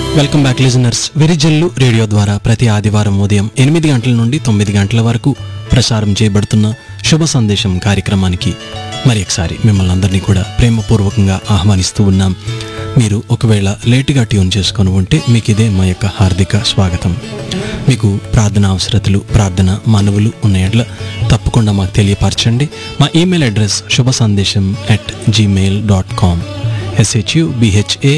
welcome back listeners వెరిజల్లు radio ద్వారా ప్రతి ఆదివారం ఉదయం ఎనిమిది గంటల నుండి తొమ్మిది గంటల వరకు ప్రసారం చేయబడుతున్న శుభ సందేశం కార్యక్రమానికి మరి ఒకసారి మిమ్మల్ని అందరినీ కూడా ప్రేమపూర్వకంగా ఆహ్వానిస్తూ ఉన్నాం మీరు ఒకవేళ లేటుగా ట్యూన్ చేసుకొని ఉంటే మీకు ఇదే మా యొక్క హార్దిక స్వాగతం మీకు ప్రార్థన అవసరతలు ప్రార్థన మనవులు ఉన్న ఎడ్ల తప్పకుండా మాకు తెలియపరచండి మా ఈమెయిల్ అడ్రస్ శుభ సందేశం at Gmail dot com SHU బిహెచ్ఏ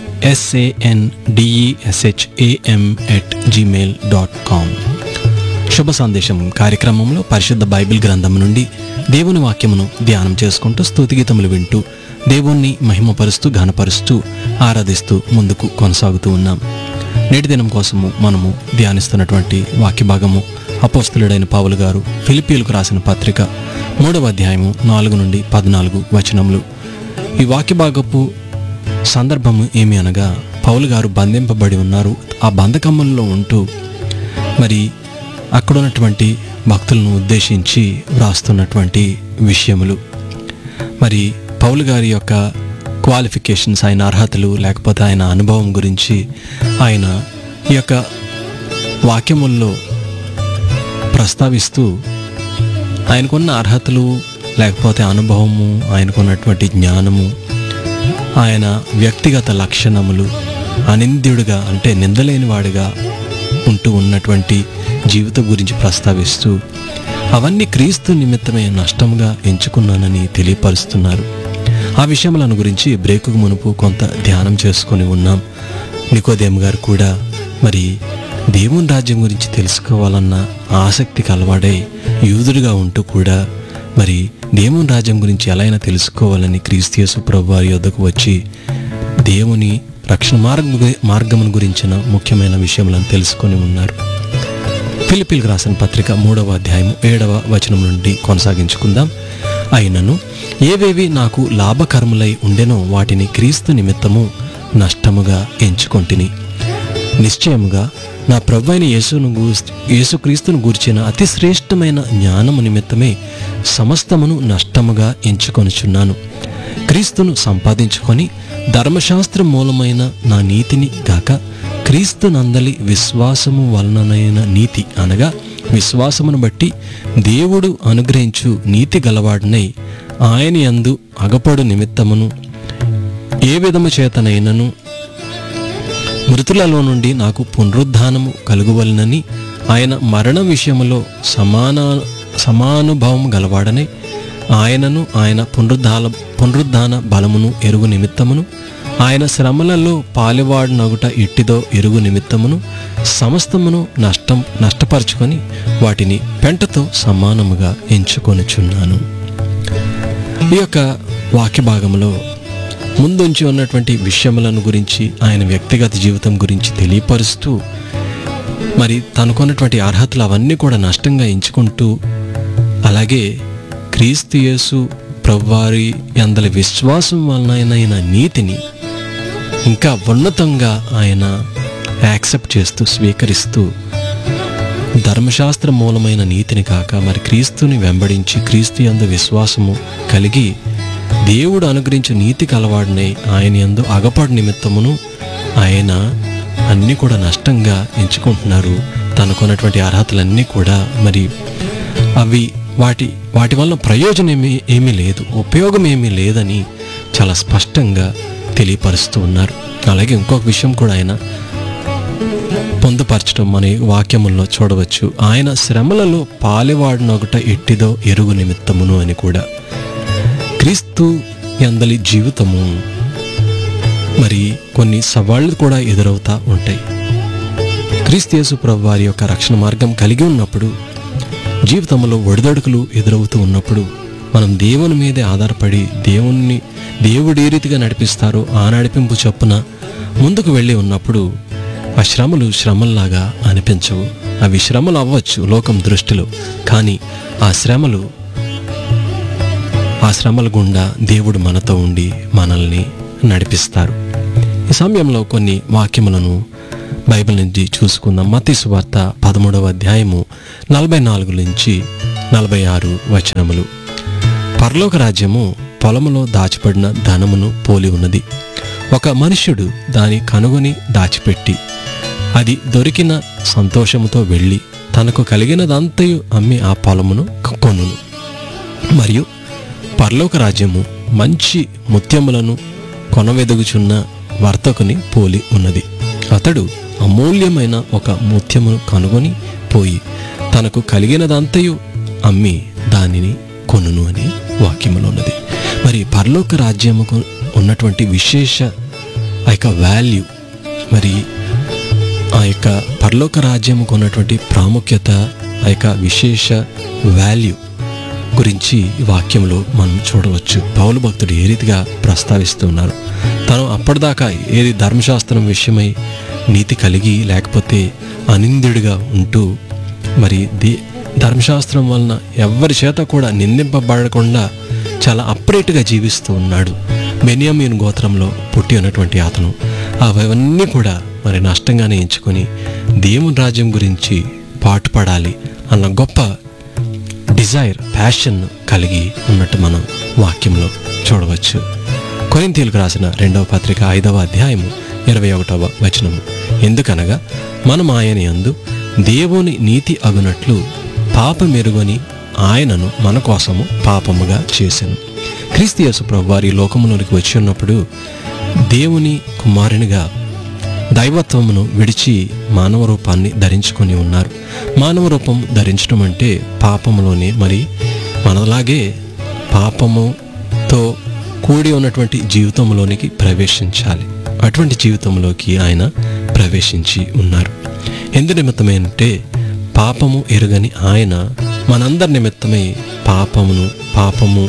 ఎస్ఏఎన్డిఈఎస్హెచ్ఏఎం at Gmail dot com శుభ సందేశం కార్యక్రమంలో పరిశుద్ధ బైబిల్ గ్రంథం నుండి దేవుని వాక్యమును ధ్యానం చేసుకుంటూ స్తుతిగీతములు వింటూ దేవుణ్ణి మహిమపరుస్తూ ఘనపరుస్తూ ఆరాధిస్తూ ముందుకు కొనసాగుతూ ఉన్నాం నేటి దినం కోసము మనము ధ్యానిస్తున్నటువంటి వాక్య భాగము అపోస్తులుడైన పావులు గారు ఫిలిపీలకు రాసిన పత్రిక మూడవ అధ్యాయము నాలుగు నుండి పద్నాలుగు వచనములు ఈ వాక్య భాగపు సందర్భము ఏమి అనగా పౌలు గారు బంధింపబడి ఉన్నారు ఆ బంధకమ్మంలో ఉంటూ మరి అక్కడ ఉన్నటువంటి భక్తులను ఉద్దేశించి వ్రాస్తున్నటువంటి విషయములు మరి పౌలు గారి యొక్క క్వాలిఫికేషన్స్ ఆయన అర్హతలు లేకపోతే ఆయన అనుభవం గురించి ఆయన ఈ యొక్క వాక్యముల్లో ప్రస్తావిస్తూ ఆయనకున్న అర్హతలు లేకపోతే అనుభవము ఆయనకున్నటువంటి జ్ఞానము ఆయన వ్యక్తిగత లక్షణములు అనింద్యుడిగా అంటే నిందలేని వాడిగా ఉంటూ ఉన్నటువంటి జీవితం గురించి ప్రస్తావిస్తూ అవన్నీ క్రీస్తు నిమిత్తమే నష్టముగా ఎంచుకున్నానని తెలియపరుస్తున్నారు ఆ విషయములను గురించి బ్రేకుకు మునుపు కొంత ధ్యానం చేసుకొని ఉన్నాం నికోదేమ్ గారు కూడా మరి దేవుని రాజ్యం గురించి తెలుసుకోవాలన్న ఆసక్తికి అలవాడై యూదుడిగా ఉంటూ కూడా మరి దేవుని రాజ్యం గురించి ఎలా అయినా తెలుసుకోవాలని క్రీస్తు ప్రభు వారి యొద్దకు వచ్చి దేవుని రక్షణ మార్గ మార్గమును గురించిన ముఖ్యమైన విషయములను తెలుసుకొని ఉన్నారు ఫిలిపిలకు రాసిన పత్రిక మూడవ అధ్యాయము ఏడవ వచనం నుండి కొనసాగించుకుందాం అయినను ఏవేవి నాకు లాభకరములై ఉండెనో వాటిని క్రీస్తు నిమిత్తము నష్టముగా ఎంచుకొంటిని నిశ్చయముగా నా ప్రభైన యేసును గూర్చి యేసుక్రీస్తును గూర్చిన అతి శ్రేష్టమైన జ్ఞానము నిమిత్తమే సమస్తమును నష్టముగా ఎంచుకొనుచున్నాను క్రీస్తును సంపాదించుకొని ధర్మశాస్త్రం మూలమైన నా నీతిని గాక క్రీస్తు నందలి విశ్వాసము వలననైన నీతి అనగా విశ్వాసమును బట్టి దేవుడు అనుగ్రహించు నీతి గలవాడినై ఆయన యందు అగపడు నిమిత్తమును ఏ విధము చేతనైనను మృతులలో నుండి నాకు పునరుద్ధానము కలుగువలనని ఆయన మరణ విషయములో సమాన సమానుభవం గలవాడని ఆయనను ఆయన పునరుద్ధాల పునరుద్ధాన బలమును ఎరుగు నిమిత్తమును ఆయన శ్రమలలో పాలివాడినగుట ఇట్టిదో ఎరుగు నిమిత్తమును సమస్తమును నష్టం నష్టపరుచుకొని వాటిని పెంటతో సమానముగా ఎంచుకొనుచున్నాను ఈ యొక్క వాక్య భాగంలో ముందుంచి ఉన్నటువంటి విషయములను గురించి ఆయన వ్యక్తిగత జీవితం గురించి తెలియపరుస్తూ మరి తనకున్నటువంటి అర్హతలు అవన్నీ కూడా నష్టంగా ఎంచుకుంటూ అలాగే క్రీస్తు యేసు ప్రభువారి అందరి విశ్వాసం వలన నీతిని ఇంకా ఉన్నతంగా ఆయన యాక్సెప్ట్ చేస్తూ స్వీకరిస్తూ ధర్మశాస్త్ర మూలమైన నీతిని కాక మరి క్రీస్తుని వెంబడించి క్రీస్తు యందు విశ్వాసము కలిగి దేవుడు అనుగ్రహించే నీతి కలవాడినై ఆయన యందు అగపాడు నిమిత్తమును ఆయన అన్నీ కూడా నష్టంగా ఎంచుకుంటున్నారు తనకున్నటువంటి అర్హతలన్నీ కూడా మరి అవి వాటి వాటి వల్ల ప్రయోజనం ఏమీ ఏమీ లేదు ఉపయోగం ఏమీ లేదని చాలా స్పష్టంగా తెలియపరుస్తూ ఉన్నారు అలాగే ఇంకొక విషయం కూడా ఆయన పొందుపరచడం మన వాక్యముల్లో చూడవచ్చు ఆయన శ్రమలలో పాలివాడినొకట ఎట్టిదో ఎరుగు నిమిత్తమును అని కూడా క్రీస్తు ఎందలి జీవితము మరి కొన్ని సవాళ్లు కూడా ఎదురవుతా ఉంటాయి క్రీస్తు యేసు ప్రభు వారి యొక్క రక్షణ మార్గం కలిగి ఉన్నప్పుడు జీవితంలో ఒడిదొడుకులు ఎదురవుతూ ఉన్నప్పుడు మనం దేవుని మీదే ఆధారపడి దేవుణ్ణి దేవుడు ఏ రీతిగా నడిపిస్తారో ఆ నడిపింపు చొప్పున ముందుకు వెళ్ళి ఉన్నప్పుడు ఆ శ్రమలు శ్రమల్లాగా అనిపించవు అవి శ్రమలు అవ్వచ్చు లోకం దృష్టిలో కానీ ఆ శ్రమలు ఆ శ్రమల గుండా దేవుడు మనతో ఉండి మనల్ని నడిపిస్తారు ఈ సమయంలో కొన్ని వాక్యములను బైబిల్ నుంచి చూసుకుందాం మతి సువార్త పదమూడవ అధ్యాయము నలభై నాలుగు నుంచి నలభై ఆరు వచనములు పరలోక రాజ్యము పొలములో దాచబడిన ధనమును పోలి ఉన్నది ఒక మనుష్యుడు దాని కనుగొని దాచిపెట్టి అది దొరికిన సంతోషముతో వెళ్ళి తనకు కలిగినదంతయు అమ్మి ఆ పొలమును కొనును మరియు పరలోక రాజ్యము మంచి ముత్యములను కొనవెదుగుచున్న వర్తకుని పోలి ఉన్నది అతడు అమూల్యమైన ఒక ముత్యమును కనుగొని పోయి తనకు కలిగినదంతయు అమ్మి దానిని కొనును అని వాక్యములో ఉన్నది మరి పరలోక రాజ్యముకు ఉన్నటువంటి విశేష ఆ యొక్క వాల్యూ మరి ఆ యొక్క పరలోక రాజ్యముకు ఉన్నటువంటి ప్రాముఖ్యత ఆ యొక్క విశేష వాల్యూ గురించి ఈ వాక్యంలో మనం చూడవచ్చు పౌలు భక్తుడు ఏ రీతిగా ప్రస్తావిస్తున్నారు తను అప్పటిదాకా ఏది ధర్మశాస్త్రం విషయమై నీతి కలిగి లేకపోతే అనింద్యుడిగా ఉంటూ మరి దే ధర్మశాస్త్రం వలన ఎవరి చేత కూడా నిందింపబడకుండా చాలా అప్రేట్గా జీవిస్తూ ఉన్నాడు బెనియామీన్ గోత్రంలో పుట్టి ఉన్నటువంటి అతను అవన్నీ కూడా మరి నష్టంగానే ఎంచుకొని దేవుని రాజ్యం గురించి పాటుపడాలి అన్న గొప్ప డిజైర్ ప్యాషన్ కలిగి ఉన్నట్టు మనం వాక్యంలో చూడవచ్చు కొరింతీలకు రాసిన రెండవ పత్రిక ఐదవ అధ్యాయము ఇరవై ఒకటవ వచనము ఎందుకనగా మనం ఆయన యందు దేవుని నీతి అగునట్లు పాపమెరుగని ఆయనను మన కోసము పాపముగా చేసెను క్రీస్తు యేసు ప్రభు వారి లోకములోనికి వచ్చి ఉన్నప్పుడు దేవుని కుమారునిగా దైవత్వమును విడిచి మానవ రూపాన్ని ధరించుకొని ఉన్నారు మానవ రూపం ధరించడం అంటే పాపములోనే మరి మనలాగే పాపముతో కూడి ఉన్నటువంటి జీవితంలోనికి ప్రవేశించాలి అటువంటి జీవితంలోకి ఆయన ప్రవేశించి ఉన్నారు ఎందు నిమిత్తమేంటే పాపము ఎరుగని ఆయన మనందరి నిమిత్తమై పాపమును పాపము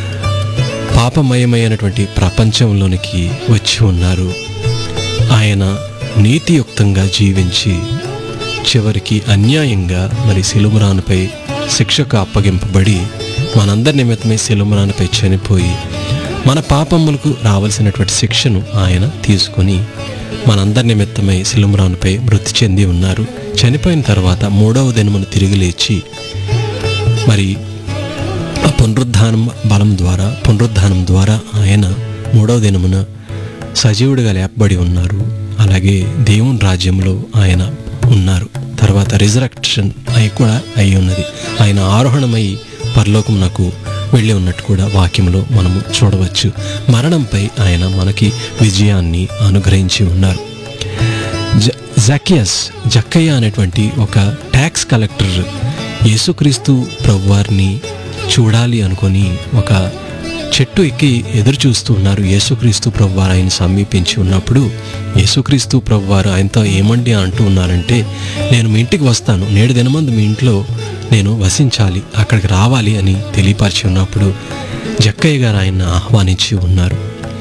పాపమయమైనటువంటి ప్రపంచంలోనికి వచ్చి ఉన్నారు ఆయన నీతియుక్తంగా జీవించి చివరికి అన్యాయంగా మరి సిలుమరానుపై శిక్షకు అప్పగింపబడి మనందరి నిమిత్తమై సిలుమరానుపై చనిపోయి మన పాపములకు రావలసినటువంటి శిక్షను ఆయన తీసుకొని మనందరి నిమిత్తమై సిలుమరానుపై మృతి చెంది ఉన్నారు చనిపోయిన తర్వాత మూడవ దినమును తిరిగి లేచి మరి ఆ పునరుద్ధానం బలం ద్వారా పునరుద్ధానం ద్వారా ఆయన మూడవ దినమున సజీవుడిగా లేపబడి ఉన్నారు అలాగే దేవుని రాజ్యంలో ఆయన ఉన్నారు తర్వాత రిజరక్షన్ అయి కూడా అయి ఉన్నది ఆయన ఆరోహణమై పరలోకమునకు వెళ్ళి ఉన్నట్టు కూడా వాక్యంలో మనము చూడవచ్చు మరణంపై ఆయన మనకి విజయాన్ని అనుగ్రహించి ఉన్నారు జ జకియస్ జక్కయ్య అనేటువంటి ఒక ట్యాక్స్ కలెక్టర్ యేసుక్రీస్తు ప్రభువారిని చూడాలి అనుకొని ఒక చెట్టు ఎక్కి ఎదురు చూస్తూ ఉన్నారు యేసుక్రీస్తు ప్రభువారు ఆయన సమీపించి ఉన్నప్పుడు యేసుక్రీస్తు ప్రభువారు ఆయనతో ఏమండి అంటూ ఉన్నారంటే నేను మీ ఇంటికి వస్తాను నేడు దినమందు మీ ఇంట్లో నేను వసించాలి అక్కడికి రావాలి అని తెలియపరిచి ఉన్నప్పుడు జక్కయ్య గారు ఆయన్ని ఆహ్వానించి ఉన్నారు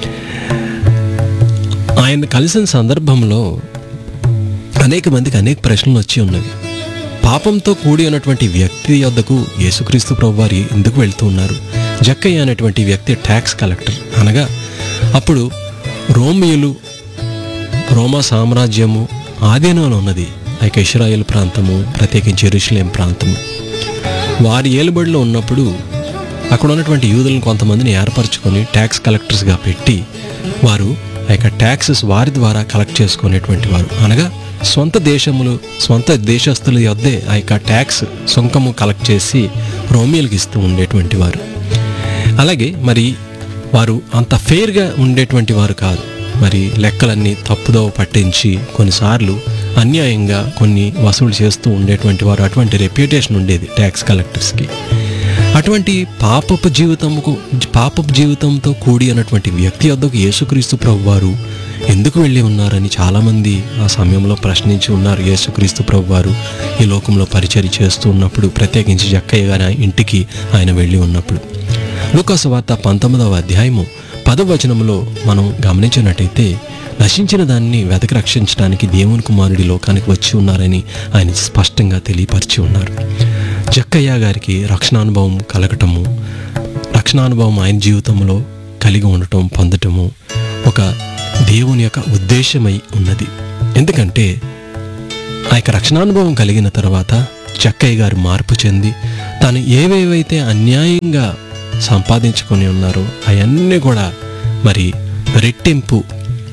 ఆయన కలిసిన సందర్భంలో అనేక మందికి అనేక ప్రశ్నలు వచ్చి ఉన్నవి పాపంతో కూడి ఉన్నటువంటి వ్యక్తి వద్దకు యేసుక్రీస్తు ప్రభువారి ఎందుకు వెళ్తూ ఉన్నారు జక్కయ్య అనేటువంటి వ్యక్తి ట్యాక్స్ కలెక్టర్ అనగా అప్పుడు రోమియులు రోమా సామ్రాజ్యము ఆధీనంలో ఉన్నది ఆ యొక్క ఇస్రాయేల్ ప్రాంతము ప్రత్యేకించి జెరూషలేం ప్రాంతము వారి ఏలుబడిలో ఉన్నప్పుడు అక్కడ ఉన్నటువంటి యూదులను కొంతమందిని ఏర్పరచుకొని ట్యాక్స్ కలెక్టర్స్గా పెట్టి వారు ఆ యొక్క ట్యాక్సెస్ వారి ద్వారా కలెక్ట్ చేసుకునేటువంటి వారు అనగా సొంత దేశములు సొంత దేశస్తుల యొద్దే ఆ యొక్క ట్యాక్స్ సుంకము కలెక్ట్ చేసి రోమియోలకు ఇస్తూ ఉండేటువంటి వారు అలాగే మరి వారు అంత ఫెయిర్గా ఉండేటువంటి వారు కాదు మరి లెక్కలన్నీ తప్పుదోవ పట్టించి కొన్నిసార్లు అన్యాయంగా కొన్ని వసూలు చేస్తూ ఉండేటువంటి వారు అటువంటి రెప్యుటేషన్ ఉండేది ట్యాక్స్ కలెక్టర్స్కి అటువంటి పాపపు జీవితముకు పాపపు జీవితంతో కూడి అన్నటువంటి వ్యక్తి వద్దకు యేసుక్రీస్తు ప్రభు వారు ఎందుకు వెళ్ళి ఉన్నారని చాలామంది ఆ సమయంలో ప్రశ్నించి ఉన్నారు యేసుక్రీస్తు ప్రభు వారు ఈ లోకంలో పరిచయం చేస్తూ ఉన్నప్పుడు ప్రత్యేకించి జక్కయ్య గారి ఇంటికి ఆయన వెళ్ళి ఉన్నప్పుడు లూకాసు వార్త పంతొమ్మిదవ అధ్యాయము పదవచనంలో మనం గమనించినట్టయితే నశించిన దాన్ని వెతకి రక్షించడానికి దేవుని కుమారుడి లోకానికి వచ్చి ఉన్నారని ఆయన స్పష్టంగా తెలియపరిచి ఉన్నారు జక్కయ్య గారికి రక్షణానుభవం కలగటము రక్షణానుభవం ఆయన జీవితంలో కలిగి ఉండటం పొందటము ఒక దేవుని యొక్క ఉద్దేశమై ఉన్నది ఎందుకంటే ఆ యొక్క రక్షణానుభవం కలిగిన తర్వాత చక్కయ్య గారు మార్పు చెంది తాను ఏవేవైతే అన్యాయంగా సంపాదించుకొని ఉన్నారో అవన్నీ కూడా మరి రెట్టింపు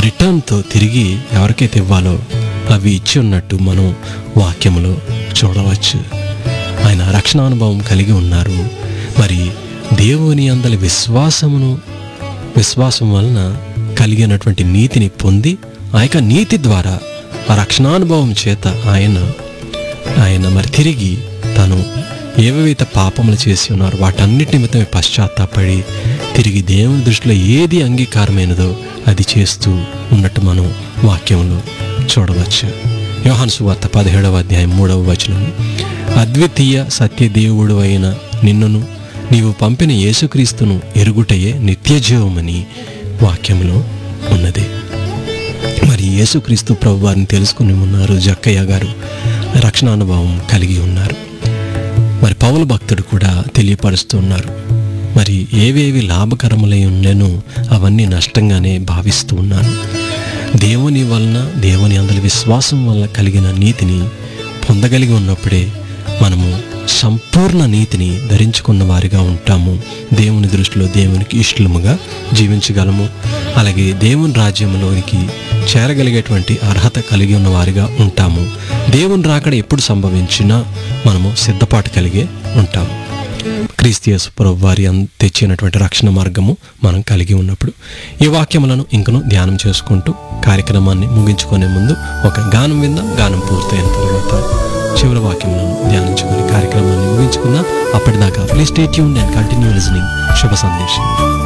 రిటర్న్తో తిరిగి ఎవరికైతే ఇవ్వాలో అవి ఇచ్చి ఉన్నట్టు మనం వాక్యములో చూడవచ్చు ఆయన రక్షణానుభవం కలిగి ఉన్నారు మరి దేవుని అందలి విశ్వాసమును విశ్వాసం వలన కలిగినటువంటి నీతిని పొంది ఆ యొక్క నీతి ద్వారా ఆ రక్షణానుభవం చేత ఆయన ఆయన మరి తిరిగి తను ఏవైతే పాపములు చేసి ఉన్నారో వాటన్నిటి నిమిత్తమే పశ్చాత్తాపడి తిరిగి దేవుని దృష్టిలో ఏది అంగీకారమైనదో అది చేస్తూ ఉన్నట్టు మనం వాక్యంలో చూడవచ్చు యోహాను సువార్త పదిహేడవ అధ్యాయం మూడవ వచనం అద్వితీయ సత్యదేవుడు అయిన నిన్నును నీవు పంపిన యేసుక్రీస్తును ఎరుగుటయే నిత్యజీవమని వాక్యంలో ఉన్నది మరి యేసుక్రీస్తు ప్రభు వారిని తెలుసుకుని ఉన్నారు జక్కయ్య గారు రక్షణ అనుభవం కలిగి ఉన్నారు మరి పౌల భక్తుడు కూడా తెలియపరుస్తూ ఉన్నారు మరి ఏవేవి లాభకరములై ఉండేనో అవన్నీ నష్టంగానే భావిస్తూ ఉన్నాను దేవుని వలన దేవుని అందరి విశ్వాసం వల్ల కలిగిన నీతిని పొందగలిగి ఉన్నప్పుడే మనము సంపూర్ణ నీతిని ధరించుకున్న వారిగా ఉంటాము దేవుని దృష్టిలో దేవునికి ఇష్టముగా జీవించగలము అలాగే దేవుని రాజ్యంలోనికి చేరగలిగేటువంటి అర్హత కలిగి ఉన్న వారిగా ఉంటాము దేవుని రాకడ ఎప్పుడు సంభవించినా మనము సిద్ధపాటు కలిగే ఉంటాము క్రీస్తియస్ ప్రభు వారి అన్- తెచ్చినటువంటి రక్షణ మార్గము మనం కలిగి ఉన్నప్పుడు ఈ వాక్యములను ఇంకను ధ్యానం చేసుకుంటూ కార్యక్రమాన్ని ముగించుకునే ముందు ఒక గానం విందాం గానం పూర్తయిన తర్వాత చివరి వాక్యములను ధ్యానించుకుని కార్యక్రమాన్ని ముగించుకుందాం అప్పటిదాకా please stay tune and continue listening శుభ సందేశం